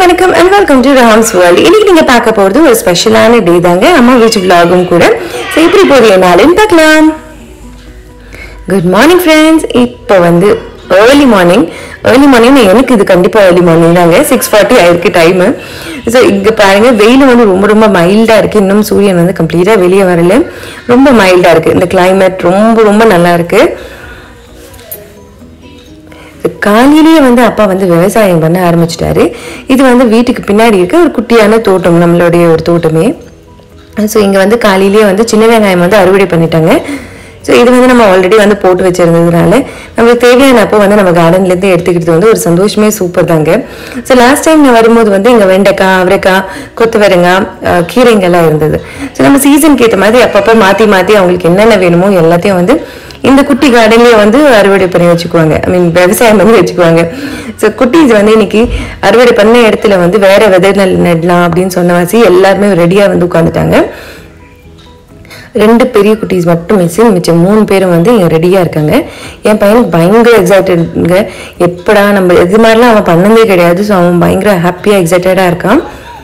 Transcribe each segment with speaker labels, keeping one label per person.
Speaker 1: வணக்கம் and welcome to Rams world இன்னைக்கு நீங்க பார்க்க போறது ஒரு ஸ்பெஷலான டே தாங்க அம்மா வீட்டு vlogகும் கூட So, எப்படி போகுது என்னாலும் பார்க்கலாம் குட் மார்னிங் ஃப்ரெண்ட்ஸ் இப்போ வந்து ஏர்லி மார்னிங் ஏர்லி மார்னிங் எனக்கு இது கண்டிப்பா ஏர்லி மார்னிங் தாங்க சிக்ஸ் ஃபார்ட்டி ஆயிருக்கு டைமு ஸோ இங்க பாருங்க வெயில் வந்து ரொம்ப ரொம்ப மைல்டா இருக்கு இன்னும் சூரியன் வந்து கம்ப்ளீட்டா வெளியே வரல ரொம்ப மைல்டா இருக்கு இந்த climate ரொம்ப ரொம்ப நல்லா இருக்கு காலையிலேயே வந்து அப்பா வந்து விவசாயம் பண்ண ஆரம்பிச்சிட்டாரு இது வந்து வீட்டுக்கு பின்னாடி இருக்க ஒரு குட்டியான தோட்டம் நம்மளுடைய ஒரு தோட்டமே ஸோ இங்கே வந்து காலையிலேயே வந்து சின்ன வெங்காயம் வந்து அறுவடை பண்ணிட்டாங்க ஸோ இது வந்து நம்ம ஆல்ரெடி வந்து போட்டு வச்சிருந்ததுனால நமக்கு தேவையான அப்போ வந்து நம்ம கார்டன்லேருந்து எடுத்துக்கிறது வந்து ஒரு சந்தோஷமே சூப்பர் தாங்க ஸோ லாஸ்ட் டைம் நான் வரும்போது வந்து இங்கே வெண்டைக்காய் அவரைக்காய் கொத்தவரங்காய் அஹ், கீரைங்கெல்லாம் இருந்தது ஸோ நம்ம சீசனுக்கு ஏற்ற மாதிரி அப்பப்போ மாற்றி மாற்றி அவங்களுக்கு என்னென்ன வேணுமோ எல்லாத்தையும் வந்து இந்த குட்டி கார்டன்லயே வந்து அறுவடை பண்ணி வச்சுக்குவாங்க ஐ மீன் விவசாயம் பண்ணி வச்சுக்குவாங்க ஸோ குட்டீஸ் வந்து இன்னைக்கு அறுவடை பண்ண இடத்துல வந்து வேற விதை நெல் நடலாம் அப்படின்னு சொன்ன வாசி எல்லாருமே ரெடியா வந்து உட்காந்துட்டாங்க ரெண்டு பெரிய குட்டீஸ் மட்டும் மிஸ் மிச்சம் மூணு பேரும் வந்து இங்க ரெடியா இருக்காங்க என் பையனுக்கு பயங்கர எக்ஸைட்டட்ங்க எப்படா நம்ம இது மாதிரிலாம் அவன் பண்ணதே கிடையாது ஸோ அவன் பயங்கர ஹாப்பியா எக்ஸைட்டடா இருக்கான்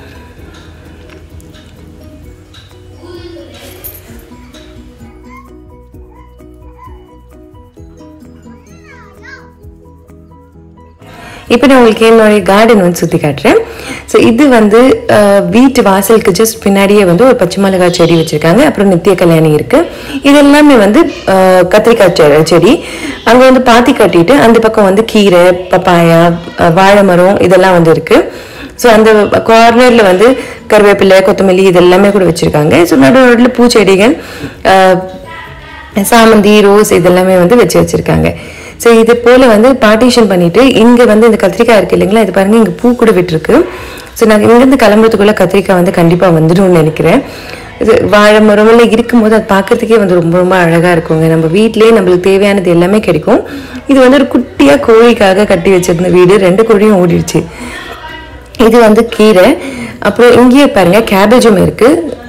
Speaker 1: இப்போ நான் உங்களுக்கு என்னுடைய கார்டன் வந்து சுற்றி காட்டுறேன் ஸோ இது வந்து அஹ், வீட்டு வாசலுக்கு ஜஸ்ட் பின்னாடியே வந்து ஒரு பச்சை மிளகாய் செடி வச்சுருக்காங்க அப்புறம் நித்திய கல்யாணி இருக்குது இது எல்லாமே வந்து அஹ், கத்திரிக்காய் செ- செடி அங்கே வந்து பாத்தி கட்டிட்டு அந்த பக்கம் வந்து கீரை பப்பாயா அஹ், வாழை மரம் இதெல்லாம் வந்து இருக்குது ஸோ அந்த கார்னரில் வந்து கருவேப்பிலை கொத்தமல்லி இது எல்லாமே கூட வச்சுருக்காங்க ஸோ நடு நடுவில் பூச்செடிகள் அஹ், சாமந்தி ரோஸ் இதெல்லாமே வந்து வச்சு வச்சிருக்காங்க ஸோ இது போல வந்து பார்ட்டிஷன் பண்ணிட்டு இங்க வந்து இந்த கத்திரிக்காய் இருக்கு இல்லைங்களா இது பாருங்க இங்க பூ கூட விட்டுருக்கு ஸோ நான் இங்கிருந்து கிளம்புறதுக்குள்ள கத்திரிக்காய் வந்து கண்டிப்பா வந்துடும்னு நினைக்கிறேன் இது வாழை மரமெல்லாம் இருக்கும்போது அது பார்க்கறதுக்கே வந்து ரொம்ப ரொம்ப அழகா இருக்குங்க நம்ம வீட்லயே நம்மளுக்கு தேவையானது எல்லாமே கிடைக்கும் இது வந்து ஒரு குட்டியா கோழிக்காக கட்டி வச்சிருந்த வீடு ரெண்டு கோழியும் ஓடிடுச்சு இது வந்து கீரை அப்புறம் இங்கேயே பாருங்க கேபேஜும் இருக்கு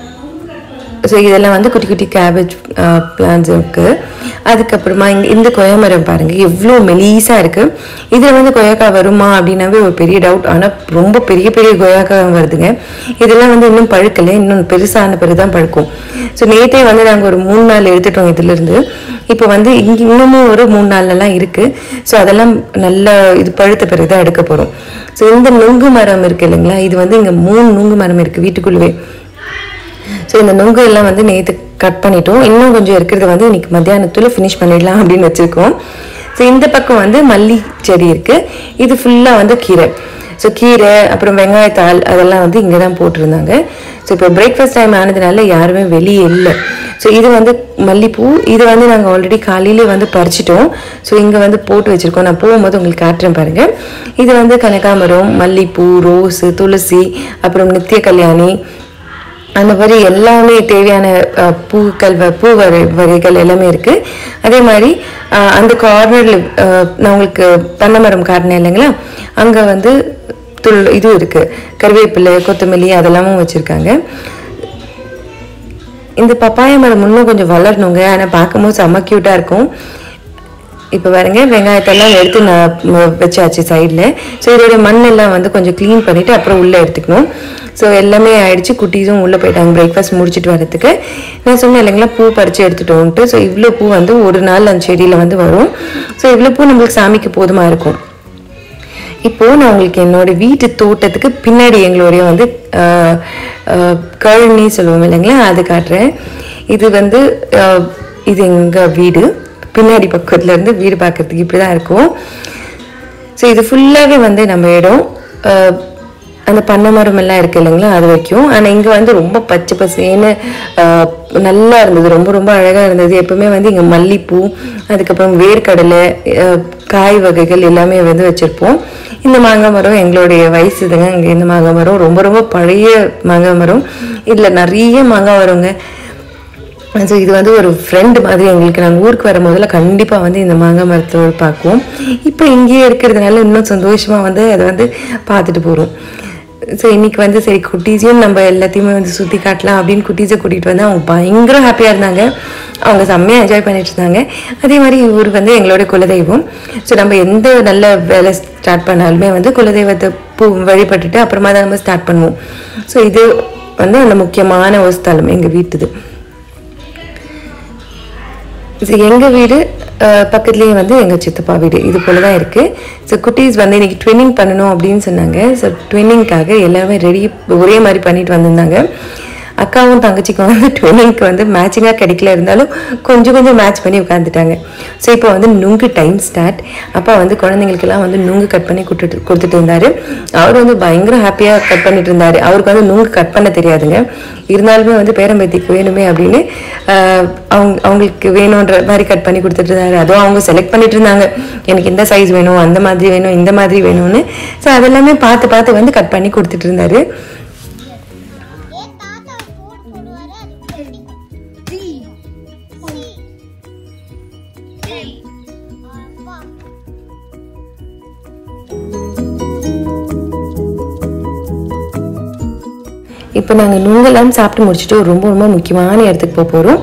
Speaker 1: ஸோ இதெல்லாம் வந்து குட்டி குட்டி கேபேஜ் பிளான்ஸ் இருக்கு அதுக்கப்புறமா இங்க இந்த கொய்யா மரம் பாருங்க எவ்வளோ மெலீஸா இருக்கு இதில் வந்து கொய்யாக்காய் வருமா அப்படின்னாவே ஒரு பெரிய டவுட் ஆனால் ரொம்ப பெரிய பெரிய கொய்யாக்காய் வருதுங்க இதெல்லாம் வந்து இன்னும் பழுக்கலை இன்னும் பெருசான பிறகு தான் பழுக்கும் ஸோ நேற்றே வந்து நாங்கள் ஒரு மூணு நாள் எடுத்துட்டோம் இதுலேருந்து இப்போ வந்து இங்க இன்னமும் ஒரு மூணு நாள்லாம் இருக்கு ஸோ அதெல்லாம் நல்ல இது பழுத்த பிறகு தான் எடுக்க போகிறோம் ஸோ இந்த நுங்கு மரம் இருக்கு இல்லைங்களா இது வந்து இங்கே மூணு நுங்கு மரம் இருக்கு வீட்டுக்குள்ளவே ஸோ இந்த நுங்கு எல்லாம் வந்து நேற்று கட் பண்ணிட்டோம் இன்னும் கொஞ்சம் இருக்கிறத வந்து இன்னைக்கு மத்தியானத்துல ஃபினிஷ் பண்ணிடலாம் அப்படின்னு வச்சிருக்கோம் ஸோ இந்த பக்கம் வந்து மல்லி செடி இருக்கு இது ஃபுல்லாக வந்து கீரை ஸோ கீரை அப்புறம் வெங்காயத்தாள் அதெல்லாம் வந்து இங்கே தான் போட்டிருந்தாங்க ஸோ இப்போ பிரேக்ஃபாஸ்ட் டைம் ஆனதுனால யாருமே வெளியே இல்லை ஸோ இது வந்து மல்லிப்பூ இது வந்து நாங்கள் ஆல்ரெடி காலையிலே வந்து பறிச்சிட்டோம் ஸோ இங்கே வந்து போட்டு வச்சிருக்கோம் நான் போகும்போது உங்களுக்கு காட்டுறேன் பாருங்க இது வந்து கனகாமரம் மல்லிப்பூ ரோஸு துளசி அப்புறம் நித்திய கல்யாணி அந்த மாதிரி எல்லாமே தேவையான அஹ், பூக்கள் வ- பூ வகை வகைகள் எல்லாமே இருக்கு அதே மாதிரி அஹ், அந்த கார்னர்ல நான் உங்களுக்கு பண்ண மரம் காட்டினேன் இல்லைங்களா அங்க வந்து துள் இது இருக்கு கருவேப்பிலை கொத்தமல்லி அதெல்லாமும் வச்சிருக்காங்க இந்த பப்பாய மரம் இன்னும் கொஞ்சம் வளரணுங்க ஆனால் பார்க்கும்போது செம்ம க்யூட்டாக இருக்கும் இப்போ பாருங்க வெங்காயத்தெல்லாம் எடுத்து நான் ம- வச்சாச்சு சைடில் ஸோ இதோட மண்ணெல்லாம் வந்து கொஞ்சம் க்ளீன் பண்ணிவிட்டு அப்புறம் உள்ளே எடுத்துக்கணும் ஸோ எல்லாமே ஆயிடுச்சு குட்டீஸும் உள்ளே போயிட்டாங்க பிரேக்ஃபாஸ்ட் முடிச்சிட்டு வரதுக்கு நான் சொன்னேன் இல்லைங்களா பூ பறித்து எடுத்துட்டோன்ட்டு ஸோ இவ்வளோ பூ வந்து ஒரு நாள் அந்த செடியில் வந்து வரும் ஸோ இவ்வளோ பூ நம்மளுக்கு சாமிக்கு போதுமா இருக்கும் இப்போ நான் உங்களுக்கு என்னோட வீட்டு தோட்டத்துக்கு பின்னாடி எங்களுடைய வந்து ஆஹ், ஆஹ், கழனி சொல்லுவோம் இல்லைங்களா அது காட்டுறேன் இது வந்து ஆஹ், இது எங்க வீடு பின்னாடி பக்கத்துல இருந்து வீடு பார்க்கறதுக்கு இப்படி தான் இருக்கும் ஸோ இது ஃபுல்லாகவே வந்து நம்ம இடம் ஆஹ், அந்த பண்ணை மரம் எல்லாம் இருக்கு இல்லைங்களா அது வரைக்கும் ஆனால் இங்கே வந்து ரொம்ப பச்சை பசேன்னு ஆஹ், நல்லா இருந்தது ரொம்ப ரொம்ப அழகாக இருந்தது எப்பவுமே வந்து இங்கே மல்லிப்பூ அதுக்கப்புறம் வேர்க்கடலை ஆஹ், காய் வகைகள் எல்லாமே வந்து வச்சுருப்போம் இந்த மாங்காய் மரம் எங்களுடைய வயசு இதுங்க இங்கே இந்த மாங்காய் மரம் ரொம்ப ரொம்ப பழைய மாங்காய் மரம் இதில் நிறைய மாங்காய் வருங்க ஸோ இது வந்து ஒரு ஃப்ரெண்டு மாதிரி எங்களுக்கு நாங்கள் ஊருக்கு வரும் போதில் கண்டிப்பாக வந்து இந்த மாங்காய் மரத்தோடு பார்க்குவோம் இப்போ இங்கேயே இருக்கிறதுனால இன்னும் சந்தோஷமாக வந்து அதை வந்து பார்த்துட்டு போகிறோம் ஸோ இன்னைக்கு வந்து சரி குட்டீஸையும் நம்ம எல்லாத்தையுமே வந்து சுற்றி காட்டலாம் அப்படின்னு குட்டீஸை கூட்டிகிட்டு வந்து அவங்க பயங்கர ஹாப்பியாக இருந்தாங்க அவங்க செம்மையாக என்ஜாய் பண்ணிட்டு இருந்தாங்க அதே மாதிரி இவர் வந்து எங்களோட குலதெய்வம் ஸோ நம்ம எந்த நல்ல வேலை ஸ்டார்ட் பண்ணாலுமே வந்து குலதெய்வத்தை பூ வழிபட்டுட்டு அப்புறமா தான் நம்ம ஸ்டார்ட் பண்ணுவோம் ஸோ இது வந்து அந்த முக்கியமான ஒரு ஸ்தலம் எங்கள் வீட்டுது ஸோ எங்கள் வீடு அஹ், பக்கத்துலேயே வந்து எங்கள் சித்தப்பா வீடு இது போல தான் இருக்குது ஸோ குட்டீஸ் வந்து இன்னைக்கு ட்வின்னிங் பண்ணணும் அப்படின்னு சொன்னாங்க ஸோ ட்வின்னிங்காக எல்லாமே ரெடி ஒரே மாதிரி பண்ணிட்டு வந்திருந்தாங்க அக்காவும் தங்கச்சிக்கும் வந்து ட்வின்னிங்க்கு வந்து மேட்சிங்காக கிடைக்கல இருந்தாலும் கொஞ்சம் கொஞ்சம் மேட்ச் பண்ணி உட்காந்துட்டாங்க ஸோ இப்போ வந்து நுங்கு டைம் ஸ்டார்ட் அப்பா வந்து குழந்தைங்களுக்கெல்லாம் வந்து நுங்கு கட் பண்ணி கொடுத்துட்டு கொடுத்துட்டு இருந்தாரு அவர் வந்து பயங்கர ஹாப்பியாக கட் பண்ணிட்டு இருந்தாரு அவருக்கு வந்து நுங்கு கட் பண்ண தெரியாதுங்க இருந்தாலுமே வந்து பேரம்பேத்திக்கு வேணுமே அப்படின்னு ஆஹ், அவங்க அவங்களுக்கு வேணுன்ற மாதிரி கட் பண்ணி கொடுத்துட்டு இருந்தாரு அதுவும் அவங்க செலக்ட் பண்ணிட்டு இருந்தாங்க எனக்கு இந்த சைஸ் வேணும் அந்த மாதிரி வேணும் இந்த மாதிரி வேணும்னு ஸோ அதெல்லாமே பார்த்து பார்த்து வந்து கட் பண்ணி கொடுத்துட்டு இருந்தாரு
Speaker 2: ஏன் தாத்தா போட் போடுவாரு அது வெல்டிங் சி சி அப்பா
Speaker 1: இப்போ நாங்கள் நுங்கெல்லாம் சாப்பிட்டு முடிச்சுட்டு ஒரு ரொம்ப ரொம்ப முக்கியமான இடத்துக்கு போக போகிறோம்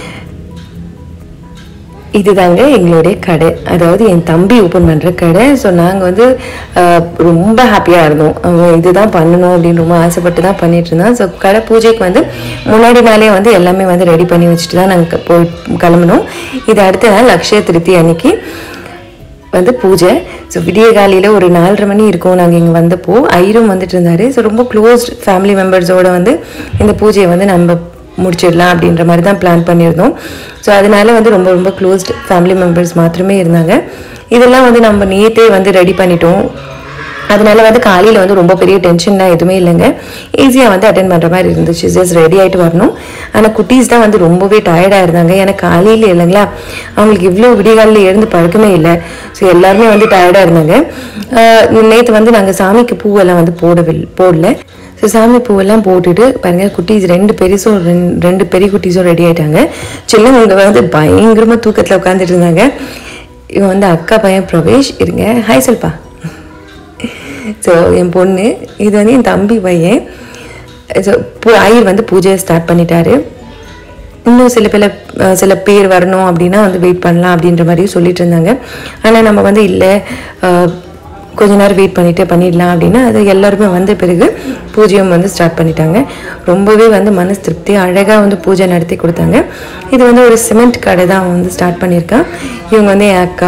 Speaker 1: இதுதாங்க எங்களுடைய கடை அதாவது என் தம்பி ஓப்பன் பண்ணுற கடை ஸோ நாங்கள் வந்து ஆஹ், ரொம்ப ஹாப்பியாக இருந்தோம் அவன் இதுதான் பண்ணணும் அப்படின்னு ரொம்ப ஆசைப்பட்டு தான் பண்ணிட்டு இருந்தோம் ஸோ கடை பூஜைக்கு வந்து முன்னாடி நாளே வந்து எல்லாமே வந்து ரெடி பண்ணி வச்சுட்டு தான் நாங்கள் போய் கிளம்பினோம் இது அடுத்த நாள் அக்ஷய திருத்தி அன்னைக்கு வந்து பூஜை ஸோ விடிய காலையில் ஒரு நாலரை மணி இருக்கும் நாங்கள் இங்கே வந்தப்போ ஐரும் வந்துட்டு இருந்தாரு ஸோ ரொம்ப க்ளோஸ்ட் ஃபேமிலி மெம்பர்ஸோட வந்து இந்த பூஜையை வந்து நம்ம முடிச்சிடலாம் அப்படின்ற மாதிரி தான் பிளான் பண்ணியிருந்தோம் ஸோ அதனால வந்து ரொம்ப ரொம்ப க்ளோஸ்ட் ஃபேமிலி மெம்பர்ஸ் மாத்திரமே இருந்தாங்க இதெல்லாம் வந்து நம்ம நேத்தே வந்து ரெடி பண்ணிட்டோம் அதனால வந்து காலையில் வந்து ரொம்ப பெரிய டென்ஷன்லாம் எதுவுமே இல்லைங்க ஈஸியாக வந்து அட்டன் பண்ணுற மாதிரி இருந்துச்சு ஜஸ்ட் ரெடி ஆகிட்டு வரணும் ஆனால் குட்டீஸ் தான் வந்து ரொம்பவே டயர்டாக இருந்தாங்க ஏன்னா காலையில் இல்லைங்களா அவங்களுக்கு இவ்வளோ விடிகாலில் எழுந்து பழக்கமே இல்லை ஸோ எல்லாருமே வந்து டயர்டாக இருந்தாங்க நேற்று வந்து நாங்கள் சாமிக்கு பூவெல்லாம் வந்து போடவில்லை போடல ஸோ சாமி பூவெல்லாம் போட்டுட்டு பாருங்க குட்டீஸ் ரெண்டு பெருசும் ரெண்டு- ரெண்டு பெரிய குட்டீஸும் ரெடி ஆயிட்டாங்க சின்னவங்க வந்து பயங்கரமாக தூக்கத்தில் உட்காந்துட்டு இருந்தாங்க இவன் வந்து அக்கா பையன் பிரவேஷ் இருங்க ஹாய் சொல்பா ஸோ என் பொண்ணு இது வந்து என் தம்பி பையன் ஸோ ஐயர் வந்து பூஜையை ஸ்டார்ட் பண்ணிட்டாரு இன்னும் சில பேர் அஹ், சில பேர் வரணும் அப்படின்னா வந்து வெயிட் பண்ணலாம் அப்படின்ற மாதிரியும் சொல்லிட்டு இருந்தாங்க ஆனால் நம்ம வந்து இல்லை அஹ், கொஞ்ச நேரம் வெயிட் பண்ணிட்டு பண்ணிடலாம் அப்படின்னா அது எல்லாருமே வந்த பிறகு பூஜையும் வந்து ஸ்டார்ட் பண்ணிட்டாங்க ரொம்பவே வந்து மனசு திருப்தி அழகாக வந்து பூஜை நடத்தி கொடுத்தாங்க இது வந்து ஒரு சிமெண்ட் கடை தான் அவன் வந்து ஸ்டார்ட் பண்ணியிருக்கான் இவங்க வந்து என் அக்கா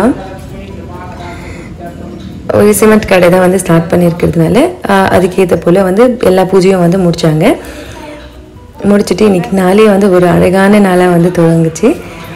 Speaker 1: ஒரு சிமெண்ட் கடை தான் வந்து ஸ்டார்ட் பண்ணியிருக்கிறதுனால ஆஹ், அதுக்கேற்ற போல் வந்து எல்லா பூஜையும் வந்து முடிச்சாங்க முடிச்சுட்டு இன்னைக்கு நாளே வந்து ஒரு அழகான நாளாக வந்து துவங்குச்சு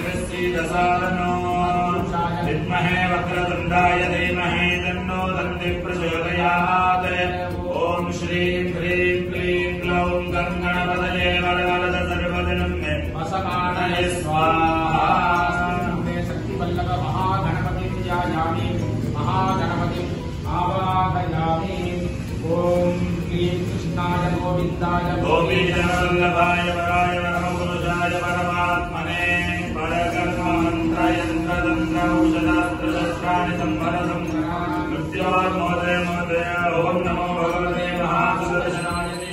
Speaker 3: विद्महे वक्रतुण्डाय धीमहि तन्नो दन्ति प्रचोदयात् ॐ श्रीं ह्रीं क्लीं ग्लौं गङ्गणपतये वरवरद सर्वदिनं मे वसमानये स्वाहा
Speaker 4: शक्तिवल्लभ महागणपतिं ध्यायामि महागणपतिम् आवाहयामि ॐ क्लीं कृष्णाय गोविन्दाय
Speaker 3: गोपीजनवल्लभाय वराय वरमपुरुषाय परमात्मने परकर्ममन्त्रयन्त्रतन्त्र औषधास्त्रशस्त्राणि संवरसं मृत्योर्मोदय मोदय ॐ नमो भगवते महासुदर्शनाय ते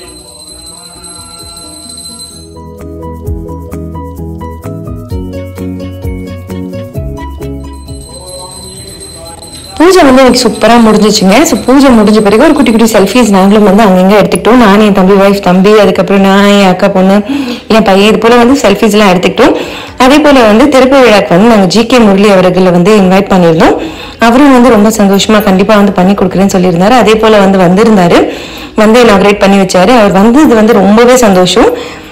Speaker 1: பூஜை வந்து எனக்கு சூப்பராக முடிஞ்சிச்சுங்க ஸோ பூஜை முடிஞ்ச பிறகு ஒரு குட்டி குட்டி செல்ஃபீஸ் நாங்களும் வந்து அங்கங்கே எடுத்துக்கிட்டோம் நான் என் தம்பி ஒய்ஃப் தம்பி அதுக்கப்புறம் நான் என் அக்கா பொண்ணு என் பையன் இது போல் வந்து செல்ஃபீஸ்லாம் எடுத்துக்கிட்டோம் அதே போல் வந்து திறப்பு விழாக்கு வந்து நாங்கள் ஜிகே முரளி அவர்களை வந்து இன்வைட் பண்ணியிருந்தோம் அவரும் வந்து ரொம்ப சந்தோஷமா கண்டிப்பாக வந்து பண்ணி கொடுக்குறேன்னு சொல்லியிருந்தாரு அதே போல் வந்து வந்திருந்தாரு வந்து இனாகிரேட் பண்ணி வச்சாரு அவர் வந்தது வந்து ரொம்பவே சந்தோஷம்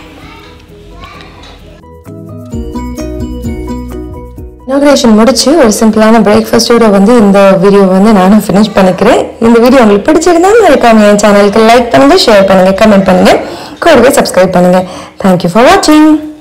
Speaker 1: இனாகிரேஷன் முடிச்சு ஒரு சிம்பிளான பிரேக்ஃபாஸ்டோட வந்து இந்த வீடியோ வந்து நானும் ஃபினிஷ் பண்ணிக்கிறேன் இந்த வீடியோ உங்களுக்கு பிடிச்சிருந்தா மறக்காம என் சேனலுக்கு லைக் பண்ணுங்க ஷேர் பண்ணுங்க கமெண்ட் பண்ணுங்க கூடவே சப்ஸ்கிரைப் பண்ணுங்க தேங்க்யூ ஃபார் வாட்சிங்